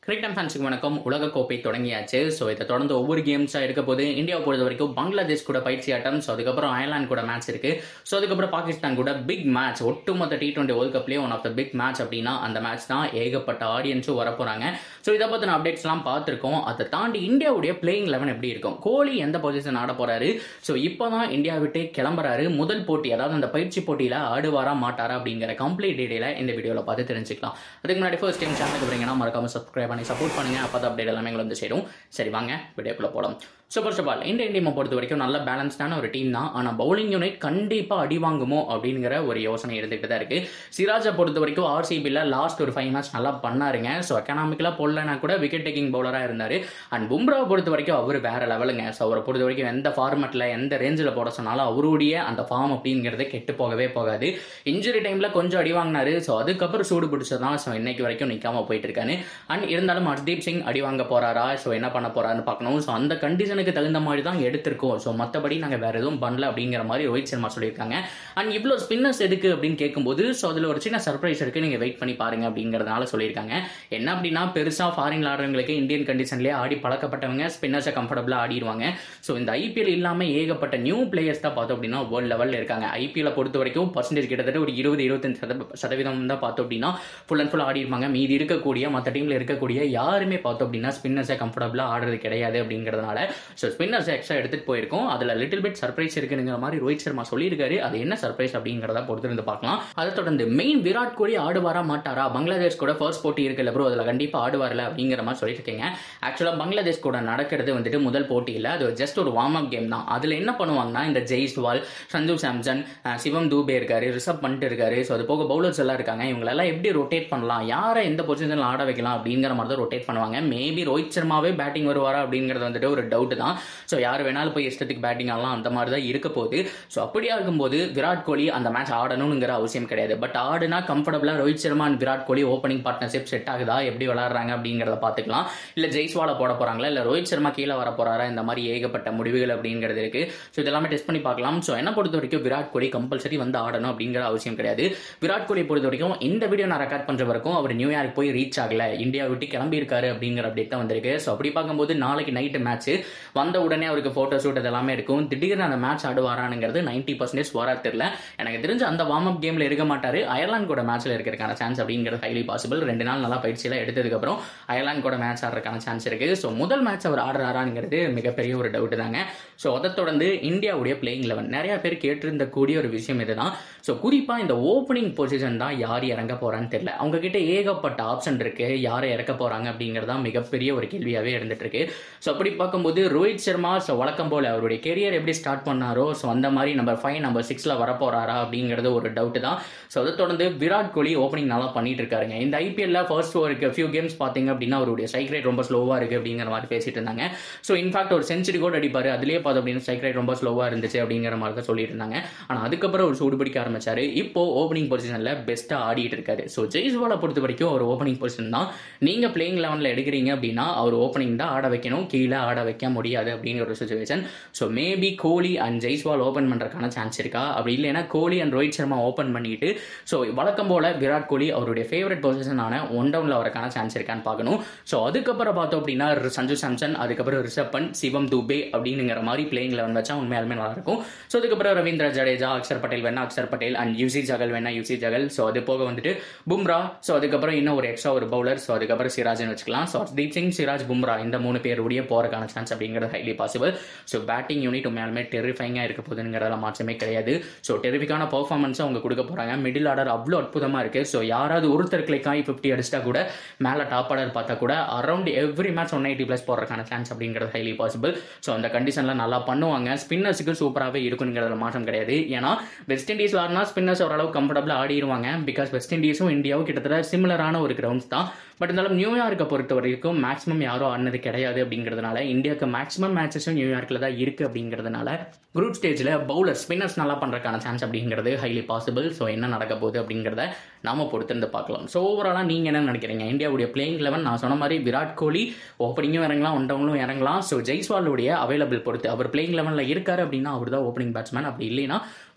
cricket ஃபேன்ஸுக்கு வணக்கம் உலகக்கோப்பை தொடங்கியாச்சு ஸோ இதை தொடர்ந்து ஒவ்வொரு கேம்ஸாக இருக்க போது இந்தியாவை பொறுத்த வரைக்கும் பங்களாதேஷ் கூட பயிற்சி ஆட்டம் ஸோ அதுக்கப்புறம் அயர்லாந்து கூட மேட்ச் இருக்கு ஸோ அதுக்கப்புறம் பாகிஸ்தான் கூட பிக் மேட்ச் ஒட்டுமொத்த டி டுவெண்ட்டி வேர்ல்ட் கப்லேயே one of the big match அப்படின்னா அந்த மேட்ச் தான் ஏகப்பட்ட ஆடியன்ஸும் வரப்போறாங்க ஸோ இதை பற்றின அப்டேட்ஸ்லாம் பார்த்துருக்கோம் அதை தாண்டி இந்தியாவுடைய பிளேயிங் லெவன் எப்படி இருக்கும் கோலி எந்த பொசிஷன் ஆட போறாரு ஸோ இப்போ தான் இந்தியா விட்டு கிளம்புறாரு முதல் போட்டி அதாவது அந்த பயிற்சி போட்டியில் ஆடுவாரா மாட்டாரா அப்படிங்கிற கம்ப்ளீட் டீடைல இந்த வீடியோவில் பார்த்து தெரிஞ்சுக்கலாம் அதுக்கு முன்னாடி ஃபர்ஸ்ட் டைம் சேனலுக்கு வரீங்கன்னா மறக்காம சப்ஸ்கிரைப் பண்ணி சப்போர்ட் பண்ணுங்க அப்போ அப்டேட் எல்லாமே எங்களை வந்து சேரும் சரி வாங்க வீடியோக்குள்ள போகலாம் so first of all Indian டீமை பொறுத்த வரைக்கும் நல்ல பேலன்ஸ்டான ஒரு டீம் தான் ஆனால் பவுலிங் யூனிட் கண்டிப்பாக அடி வாங்குமோ அப்படிங்கிற ஒரு யோசனை இருந்துகிட்டு தான் இருக்கு சிராஜை பொறுத்த வரைக்கும் ஆர்சிபியில் லாஸ்ட் ஒரு ஃபைவ் மேட்ச் நல்லா பண்ணாருங்க ஸோ எக்கனாமிக்கலாக போடலனா கூட விக்கெட் டேக்கிங் பவுலராக இருந்தார் அண்ட் பும்ராவை பொறுத்த வரைக்கும் அவர் வேற லெவலுங்க ஸோ அவரை பொறுத்த வரைக்கும் எந்த ஃபார்மெட்டில் எந்த ரேஞ்சில் போட சொன்னாலும் அவருடைய அந்த ஃபார்ம் அப்படிங்கிறது கெட்டு போகவே போகாது இன்ஜுரி டைமில் கொஞ்சம் அடி வாங்கினாரு ஸோ அதுக்கப்புறம் சூடு பிடிச்சதான் ஸோ இன்னைக்கு வரைக்கும் நிற்காம போயிட்டு இருக்காரு அண்ட் இருந்தாலும் ஹர்தீப் சிங் அடி வாங்க போறாரா ஸோ என்ன பண்ண போறாருன்னு பார்க்கணும் ஸோ அந்த கண்டிஷனுக்கு தகுந்த மாதிரி தான் எடுத்திருக்கோம் ஸோ மற்றபடி நாங்கள் வேற எதுவும் பண்ணல அப்படிங்கிற மாதிரி ரோஹித் சர்மா சொல்லியிருக்காங்க அண்ட் இவ்வளோ ஸ்பின்னர்ஸ் எதுக்கு அப்படின்னு கேட்கும்போது ஸோ அதில் ஒரு சின்ன சர்ப்ரைஸ் இருக்கு நீங்கள் வெயிட் பண்ணி பாருங்க அப்படிங்கிறதுனால சொல்லியிருக்காங்க என்ன அப்படின்னா பெருசாக ஃபாரின் ஆடுறவங்களுக்கு இந்தியன் கண்டிஷன்லேயே ஆடி பழக்கப்பட்டவங்க ஸ்பின்னர்ஸை கம்ஃபர்டபுளாக ஆடிடுவாங்க ஸோ இந்த ஐபிஎல் இல்லாமல் ஏகப்பட்ட நியூ பிளேயர்ஸ் தான் பார்த்தோம் அப்படின்னா வேர்ல்டு லெவலில் இருக்காங்க ஐபிஎல் பொறுத்த வரைக்கும் பர்சன்டேஜ் கிட்டத்தட்ட ஒரு இருபது இருபத்தஞ்சு சத சதவீதம் தான் பார்த்தோம் அப்படின்னா ஃபுல் அண்ட் ஃபுல் ஆடி இருப்பாங்க மீதி இருக்கக்கூடிய மற்ற டீமில் இருக்கக்கூடிய யாருமே பார்த்தோம் அப்படின்னா ஸ்பின்னர்ஸை கம்ஃபர்டபுளாக ஆடுறது கிடையாது அப்படிங்கிறதுனால ஸோ ஸ்பின்னர்ஸ் எக்ஸ்ட்ரா எடுத்துகிட்டு போயிருக்கோம் அதில் லிட்டில் பிட் சர்ப்ரைஸ் இருக்குங்கிற மாதிரி ரோஹித் சர்மா சொல்லியிருக்காரு அது என்ன சர்ப்ரைஸ் அப்படிங்கிறத பொறுத்து இருந்து பார்க்கலாம் அதை தொடர்ந்து மெயின் விராட் கோலி ஆடுவாரா மாட்டாரா பங்களாதேஷ் கூட ஃபர்ஸ்ட் போட்டி இருக்குல்ல ப்ரோ அதில் கண்டிப்பாக ஆடுவார்ல அப்படிங்கிற மாதிரி சொல்லிட்டு இருக்கீங்க ஆக்சுவலாக பங்களாதேஷ் கூட நடக்கிறது வந்துட்டு முதல் போட்டியில் அது ஜஸ்ட் ஒரு வார்ம் அப் கேம் தான் அதில் என்ன பண்ணுவாங்கன்னா இந்த ஜெய்ஸ்வால் சஞ்சு சாம்சன் அஹ், சிவம் தூபே இருக்காரு ரிஷப் பண்ட் இருக்காரு ஸோ அது போக பவுலர்ஸ் எல்லாம் இருக்காங்க இவங்களெல்லாம் எப்படி ரொட்டேட் பண்ணலாம் யாரை எந்த பொசிஷனில் ஆட வைக்கலாம் அப்படிங்கிற மாதிரி தான் ரொட்டேட் பண்ணுவாங்க மேபி ரோஹித் சர்மாவே பேட்டிங் வருவாரா அப்படிங்கிறது வந்துட்டு ஒரு டவுட் தான் ஸோ யார் வேணாலும் போய் இஷ்டத்துக்கு பேட்டிங் ஆடலாம் அந்த மாதிரி தான் இருக்க போகுது ஸோ அப்படியா இருக்கும்போது விராட் கோலி அந்த மேட்ச் ஆடணுங்கிற அவசியம் கிடையாது பட் ஆடுனா கம்ஃபர்டபுளாக Rohit Sharma and Virat Kohli opening partnership set ஆகுதா எப்படி விளாட்றாங்க அப்படிங்கிறத பார்த்துக்கலாம் இல்லை ஜெய்ஸ்வாலை போட போறாங்களா இல்லை ரோஹித் சர்மா கீழே வர போறாரா இந்த மாதிரி ஏகப்பட்ட முடிவுகள் அப்படிங்கிறது இருக்கு ஸோ இதெல்லாமே டெஸ்ட் பண்ணி பார்க்கலாம் ஸோ என்ன பொறுத்த வரைக்கும் விராட் கோலி கம்பல்சரி வந்து ஆடணும் அப்படிங்கிற அவசியம் கிடையாது விராட் கோலி பொறுத்த வரைக்கும் இந்த வீடியோ நான் ரெக்கார்ட் பண்ற வரைக்கும் அவர் நியூயார்க் போய் ரீச் ஆகல இந்தியா விட்டு கிளம்பி இருக்காரு அப்படிங்கிற அப்டேட் தான் வந்திருக்கு ஸோ அப்படி பார்க்கும்போது நாளைக்கு நைட்டு மேட்ச் வந்த உடனே அவருக்கு போட்டோ ஷூட் இதெல்லாமே இருக்கும் திடீர்னு அந்த மேட்ச் ஆடுவாரானுங்கிறது நைன்டி பர்சன்டேஜ் வரா தெரியல எனக்கு தெரிஞ்சு அந்த வார்ம் அப் கேம்ல இருக்க மாட்டாரு அயர்லாந்து கூட மேட்ச்ல இருக்கிறதுக்கான சான்ஸ் அப்படிங்கிறது ஹைலி பாசிபிள் ரெண்டு நாள் நல்லா பயிற்சியெல்லாம் எடுத்ததுக்கு அப்புறம் அயர்லாந்து கூட மேட்ச் ஆடுறதுக்கான சான்ஸ் இருக்கு ஸோ முதல் மேட்ச் அவர் ஆடுறாராங்கிறது மிகப்பெரிய ஒரு டவுட் தாங்க ஸோ அதை தொடர்ந்து இந்தியாவுடைய பிளேயிங் லெவன் நிறைய பேர் கேட்டிருந்த கூடிய ஒரு விஷயம் இதுதான் ஸோ குறிப்பா இந்த ஓப்பனிங் பொசிஷன் தான் யார் இறங்க போறான்னு தெரியல அவங்க கிட்ட ஏகப்பட்ட ஆப்ஷன் இருக்கு யாரை இறக்க போறாங்க அப்படிங்கிறது தான் மிகப்பெரிய ஒரு கேள்வியாவே இருந்துட்டு இருக்கு ஸோ அப்படி பார்க்கும்போது ரோஹித் சர்மா ஸோ வழக்கம் போல அவருடைய கெரியர் எப்படி ஸ்டார்ட் பண்ணாரோ ஸோ அந்த மாதிரி நம்பர் ஃபைவ் நம்பர் சிக்ஸ்ல வரப்போறாரா அப்படிங்கிறது ஒரு டவுட் தான் ஸோ அதை தொடர்ந்து விராட் கோலி ஓப்பனிங் நல்லா பண்ணிட்டு இருக்காருங்க இந்த ஐபிஎல்ல ஃபர்ஸ்ட் ஒரு ஃபியூ கேம்ஸ் பார்த்தீங்க அப்படின்னா அவருடைய ஸ்ட்ரைக் ரேட் ரொம்ப ஸ்லோவா இருக்கு அப்படிங்கிற மாதிரி பேசிட்டு இருந்தாங்க ஸோ இன்ஃபேக்ட் ஒரு செஞ்சுரி கூட அடிப்பாரு அதுலேயே பார்த்தோம் அப்படின்னு ஸ்ட்ரைக் ரேட் ரொம்ப ஸ்லோவா இருந்துச்சு அப்படிங்கிற மாதிரி தான் சொல்லிட்டு இருந்தாங்க ஆனால் அதுக்கப்புறம் ஒரு சூடு பிடிக்க ஆரம்பிச்சாரு இப்போ ஓப்பனிங் பொசிஷன்ல பெஸ்ட்டா ஆடிட்டு இருக்காரு ஸோ ஜெய்ஸ்வாலை பொறுத்த வரைக்கும் ஒரு ஓப்பனிங் பொசிஷன் தான் நீங்க பிளேயிங் லெவனில் எடுக்கிறீங்க அப்படின்னா அவர் ஓப்பனிங் தான் ஆட வைக்கணும் கீழே ஆட வைக்க முடியாது அப்படிங்கிற ஒரு situation so maybe Kohli and Jaiswal open பண்றதுக்கான சான்ஸ் இருக்கா அப்படி இல்லைன்னா கோலி அண்ட் ரோஹித் சர்மா ஓப்பன் பண்ணிட்டு ஸோ வழக்கம் போல விராட் கோலி அவருடைய ஃபேவரட் பொசிஷனான ஒன் டவுன்ல வரக்கான சான்ஸ் இருக்கான்னு பார்க்கணும் ஸோ அதுக்கப்புறம் பார்த்தோம் அப்படின்னா சஞ்சு சாம்சன் அதுக்கப்புறம் ரிஷப் பண்ட் சிவம் துபே அப்படிங்கிற மாதிரி பிளேயிங் லெவன் வச்சா உண்மையாலுமே நல்லா இருக்கும் ஸோ அதுக்கப்புறம் ரவீந்திர ஜடேஜா அக்ஷர் பட்டேல் வேணா அக்ஷர் பட்டேல் அண்ட் யூசி ஜகல் வேணா யூசி ஜகல் ஸோ அது போக வந்துட்டு பும்ரா ஸோ அதுக்கப்புறம் இன்னும் ஒரு எக்ஸ்ட்ரா ஒரு பவுலர் ஸோ அதுக்கப்புறம் சிராஜ்னு வச்சுக்கலாம் ஸோ தீப் சிங் சிராஜ் பும்ரா இந்த மூணு பேருடைய போறதுக்கான சான்ஸ் அப்படிங்கிறது highly possible so batting unit உண்மையாலுமே டெரிஃபைங்காக இருக்க போகுதுங்கிறதுல மாற்றமே கிடையாது ஸோ டெரிஃபிக்கான பர்ஃபார்மன்ஸை அவங்க கொடுக்க போறாங்க மிடில் ஆர்டர் அவ்வளோ அற்புதமாக இருக்கு ஸோ யாராவது ஒருத்தர் கிளிக் ஆகி ஃபிஃப்டி அடிச்சிட்டா கூட மேலே டாப் ஆர்டர் பார்த்தா கூட around every match one eighty plus போடுறதுக்கான சான்ஸ் அப்படிங்கிறது ஹைலி பாசிபிள் ஸோ அந்த கண்டிஷன்ல நல்லா பண்ணுவாங்க ஸ்பின்னர்ஸுக்கு சூப்பராகவே இருக்குங்கிறதுல மாற்றம் கிடையாது ஏன்னா வெஸ்ட் இண்டீஸ் ஆடினா ஸ்பின்னர்ஸ் ஓரளவு கம்ஃபர்டபுளாக ஆடிடுவாங்க பிகாஸ் வெஸ்ட் இண்டீஸும் இந்தியாவும் கிட்டத்தட்ட சிமிலரான ஒரு கிரவுண்ட்ஸ் தான் பட் இருந்தாலும் நியூயார்க்கை பொறுத்த வரைக்கும் மேக்ஸிமம் யாரும் ஆடினது கிடையாது அப்படிங்கிறதுனால இந்தியாவுக்கு மேக்ஸிமம் மேட்சஸும் நியூயார்க்கில் தான் இருக்கு அப்படிங்கிறதுனால குரூப் ஸ்டேஜில் பவுலர் ஸ்பின்னர்ஸ் நல்லா பண்ணுறதுக்கான சான்ஸ் அப்படிங்கிறது ஹைலி பாசிபிள் ஸோ என்ன நடக்க போகுது அப்படிங்கிறத நாம பொறுத்திருந்து பார்க்கலாம் ஸோ ஓவராலாக நீங்கள் என்ன நினைக்கிறீங்க இந்தியாவுடைய பிளேயிங் லெவன் நான் சொன்ன மாதிரி விராட் கோலி ஓப்பனிங்கும் இறங்கலாம் ஒன் டவுனும் இறங்கலாம் ஸோ ஜெய்ஸ்வாலுடைய அவைலபிள் பொறுத்து அவர் பிளேயிங் லெவனில் இருக்காரு அப்படின்னா அவர் தான் ஓப்பனிங் பேட்ஸ்மேன் அப்படி இல்லைன்னா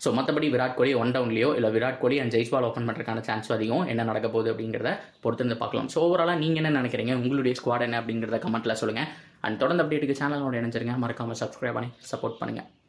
ஸோ மற்றபடி விராட் கோலி ஒன் டவுன்லையோ இல்லை விராட் கோலி அண்ட் ஜெய்ஸ்வால் ஓப்பன் பண்ணுறதுக்கான சான்ஸ் அதிகம் என்ன நடக்க போகுது அப்படிங்கிறத பொறுத்திருந்து பார்க்கலாம் ஸோ ஓவராலாக நீங்கள் என்ன நினைக்கிறீங்க உங்களுடைய ஸ்குவாட் என்ன அப்படிங்கிறத கமெண்ட்டில் சொல்லுங்கள் அண்ட் தொடர்ந்து அப்டேட்டுக்கு சேனலோட இணைஞ்சிருங்க மறக்காமல் சப்ஸ்கிரைப் பண்ணி சப்போர்ட் பண்ணுங்கள்